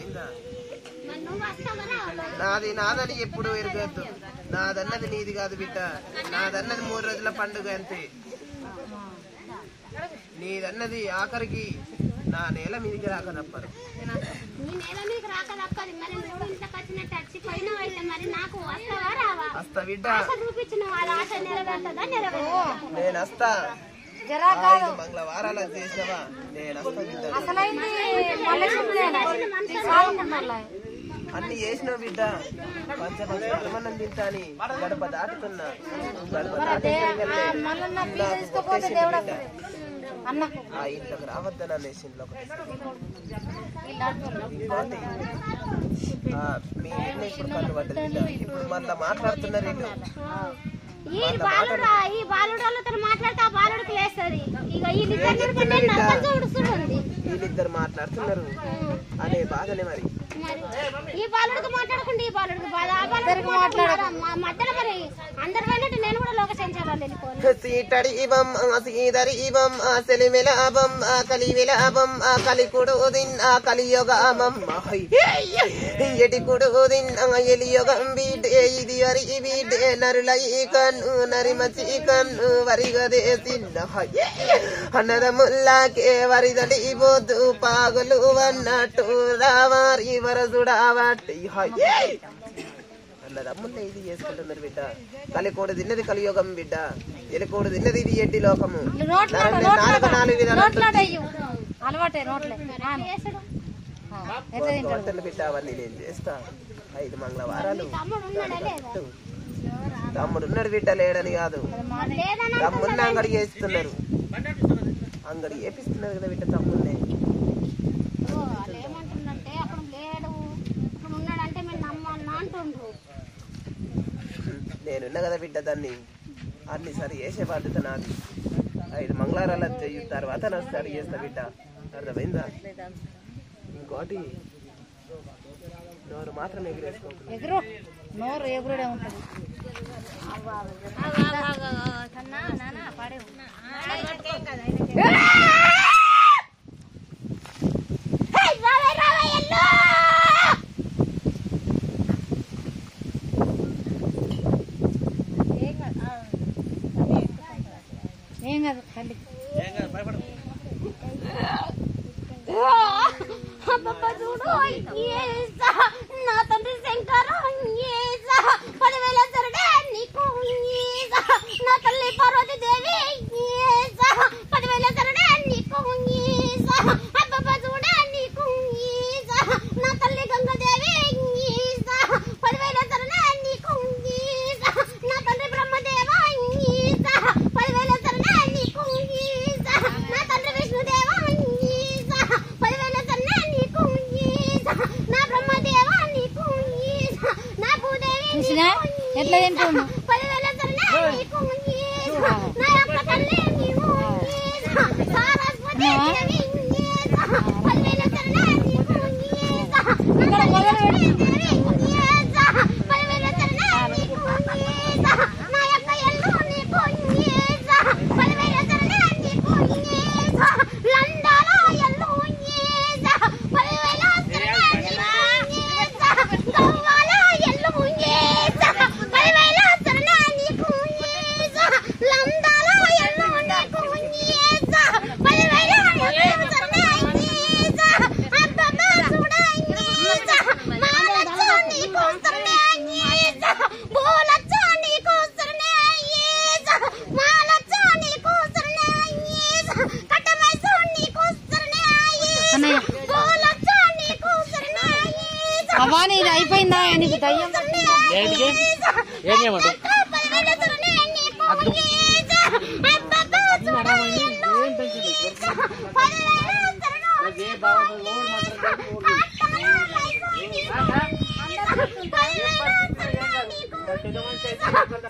అర్థమైందా మరి నువ్వు వస్తావా రావాలా? నాది నాదని ఎప్పుడు ఎరగద్దు నాదన్నది నీది కాదు బిడ్డ నాదన్నది మూడు రోజుల పండుగ అంతే నీదన్నది ఆఖరికి నా నేల మీదికి రాక తప్పదు నీ నేల మీకు రాక తప్పది మరి నువ్వు ఇంట్లోకి వచ్చినట్టు చచ్చిపోయినావు అయితే మరి నాకు వస్తావా రావా వస్తా బిడ్డ ఆశ చూపించిన వాళ్ళ ఆశ నెరవేరుతుందా నెరవేరుతుందా నేను వస్తా జరా ఆ ఐదు మంగళవారాలు చేసినవా నేను వస్తా బిడ్డ అసలైంది మళ్ళీ చెప్తేనా? సాగు మళ్ళా. అన్ని చేసినావు బిడ్డ పంచపక్షమన్నం తింటా అని గడప దాటుతున్నా గడప దాటుతున్నా మళ్ళీ ఫీజు తీసుకపోతే దేవుడు వస్తాడు. అన్నకు ఆ ఇంట్లోకి రావద్దని అనేసిండ్లో వీళ్ళు ఆడుతున్నారు. ఇంకోటి ఆ, మీ ఇల్లు ఇప్పుడు కళ్ళు పడ్డది బిడ్డ ఇప్పుడు మళ్ళా మాట్లాడుతున్నారు వీళ్ళు ఈ బాలుడు ఈ బాలుడు వాళ్ళతో మాట్లాడితే ఆ బాలుడికి లేస్తుంది ఇక ఈ నిద్ర నరకం చూడుస్తుంది వీళ్ళిద్దరు మాట్లాడుతున్నారు అనే బాధనే మరి మరి ఈ బాలుడికి మాట్లాడకుండా ఈ బాలుడికి బాధ ఆ బాలుడికి మాట్లాడ మధ్యలో మరి అందరి పోయినట్టు నేను కూడా లోక సంచారాలు వెళ్ళిపోను సీటడి ఇవం ఆ సీదరి ఇవం ఆ సెలిమెల అవం ఆ కలివెల అవం ఆ కలికుడు ఉదిన్ ఆ కలియోగమం ఎటికుడు ఉదిన్ ఆ ఎలియోగం బీడే ఇది వరి బీడే నరుల ఈ కన్ను నరిమచి కన్ను వరిగదే తిన్న అన్నదముల్లాకే వరిదడి బొద్దు పాగులు అన్నట్టు రావారి వరసుడావట్టి అన్నదమ్ముల్ని ఇది చేసుకుంటున్నారు బిడ్డ కలికోడు తిన్నది కలియోగం బిడ్డ ఎలికోడు తిన్నది ఇది ఎడ్డి లోకము నోట్లో నరండి నాలుగు నాలుగు విధాలు నోట్లో అయ్యు అలవాటే నోట్లే నాను. ఆ, ఎట్లా తింటాడు వంటలు బిడ్డ అవన్నీ నేను చేస్తా ఐదు మంగళవారాలు తమ్ముడు ఉన్నాడా లేదా తమ్ముడు ఉన్నాడు బిడ్డ లేడని కాదు లేదన్నా తమ్ముడిని అంగడి చేస్తున్నారు అంగడి చేపిస్తున్నారు కదా బిడ్డ తమ్ముడిని వాళ్ళు ఏమంటుండంటే అప్పుడు లేడు ఇప్పుడు ఉన్నాడంటే మేము నమ్మన్నా అంటుండ్రు నేనున్నా కదా బిడ్డ దాన్ని అన్ని సరి చేసే బాధ్యత నాది ఐదు మంగళవారాలు చెయ్యి తర్వాత నా సరి చేస్తా బిడ్డ అర్థమైందా ఇంకోటి నోరు మాత్రం ఎగిరేసుకోకుండా ఎగురు నోరు ఎగురుడే ఉంటుంది హే, రావే, రావే, ఎల్లు! ఏం కాదు తల్లి అబ్బబ్బ చూడు ఏసా నా తండ్రి శంకరం ఏసా పదివేల సరడే నీకు ఏసా నా తల్లి పార్వతి దేవి ఏసా పదివేల సరడే నీకు ఏసా అబ్బబ్బ చూడే నీకు ఏసా నా తల్లి గంగదేవి ఏసా పదివేల సరడే నీకు ఏసా నా తండ్రి బ్రహ్మదేవ ఏసా పదివేల సరడే నీకు ఏసా నా తండ్రి విష్ణుదేవ ఈసా పదివేల సన్న నీకు ఈసా నా బ్రహ్మదేవ నీకు ఈసా నా భూదేవి చూసినా ఎట్లా తింటున్నా పదివేల సన్న నీకు ఈసా నా యొక్క తల్లి నీవు ఈసా సారస్వతి దేవి ఈసా పదివేల సన్న నీకు ఈసా నా తల్లి దేవి ఈసా పదివేల సన్న నీకు ఈసా నా యొక్క ఎల్లు నీకు ఈసా పదివేల సన్న నీకు ఈసా లండాలో ఎల్లు ఈసా పదివేల సన్న నీకు ఈసా గవ్వాల ఎల్లు ఈసా పదివేల సన్న నీకు ఈసా లండాలో ఎల్లు నీకు ఈసా పదివేల సన్న ఈసా అబ్బబ్బ చూడ ఈసా మాలచ్చ నీకు సన్న ఈసా పూలచ్చ నీకు సన్న ఈసా మాలచ్చ నీకు సన్న ఈసా కట్టమైస నీకు సన్న ఈసా అన్నయ్య. పూలచ్చ నీకు సన్న ఈసా అవ్వా నీది అయిపోయిందా నీకు దయ్యం ఏంటికి ఏం చేయమంటావు పదివేల సన్న నీకు ఈసా అబ్బబ్బ చూడ ఈసా పదివేల సన్న ఏ బాబు ఓడి మాత్రం నీకు ఈసా పదివేల సన్న నీకు